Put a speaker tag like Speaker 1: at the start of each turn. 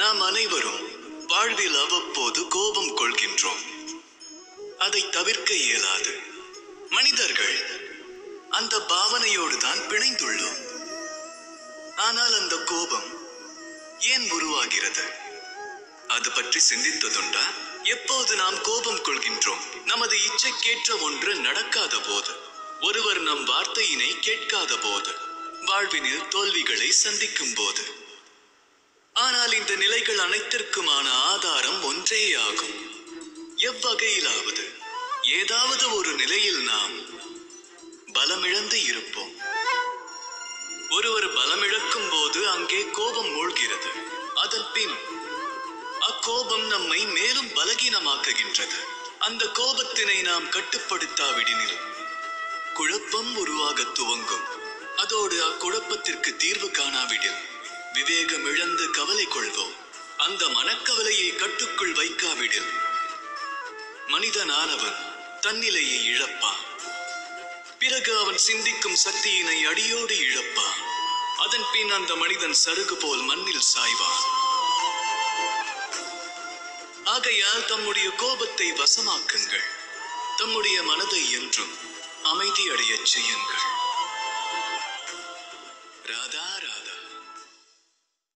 Speaker 1: நாம் அனைவரும் வாழ்வில் அவ்வப்போது கோபம் கொள்கின்றோம் அதை தவிர்க்க இயலாது மனிதர்கள் அந்த பாவனையோடு தான் பிணைந்துள்ளோம் ஆனால் அந்த கோபம் ஏன் உருவாகிறது அது பற்றி சிந்தித்ததுண்டா எப்போது நாம் கோபம் கொள்கின்றோம் நமது இச்சைக்கேற்ற ஒன்று நடக்காத போது ஒருவர் நம் வார்த்தையினை கேட்காத போது வாழ்வினில் தோல்விகளை சந்திக்கும் போது ஆனால் இந்த நிலைகள் அனைத்திற்குமான ஆதாரம் ஒன்றே ஆகும் எவ்வகையிலாவது ஏதாவது ஒரு நிலையில் நாம் பலமிழந்து இருப்போம் ஒருவர் பலமிழக்கும் போது அங்கே கோபம் மூழ்கிறது அதன் பின் அக்கோபம் நம்மை மேலும் பலகீனமாக்குகின்றது அந்த கோபத்தினை நாம் கட்டுப்படுத்தாவிடினில் குழப்பம் உருவாக துவங்கும் அதோடு அக்குழப்பத்திற்கு தீர்வு காணாவிடில் விவேகம் இழந்து கவலை கொள்வோம் அந்த மனக்கவலையை கட்டுக்குள் வைக்காவிடில் மனிதனானவன் தன்னிலையை இழப்பான் பிறகு அவன் சிந்திக்கும் சக்தியினை அடியோடு இழப்பான் அதன் பின் அந்த மனிதன் சருகு போல் மண்ணில் சாய்வான் ஆகையால் தம்முடைய கோபத்தை வசமாக்குங்கள் தம்முடைய மனதை என்றும் அமைதியடையச் செய்யுங்கள் ராதா ராதா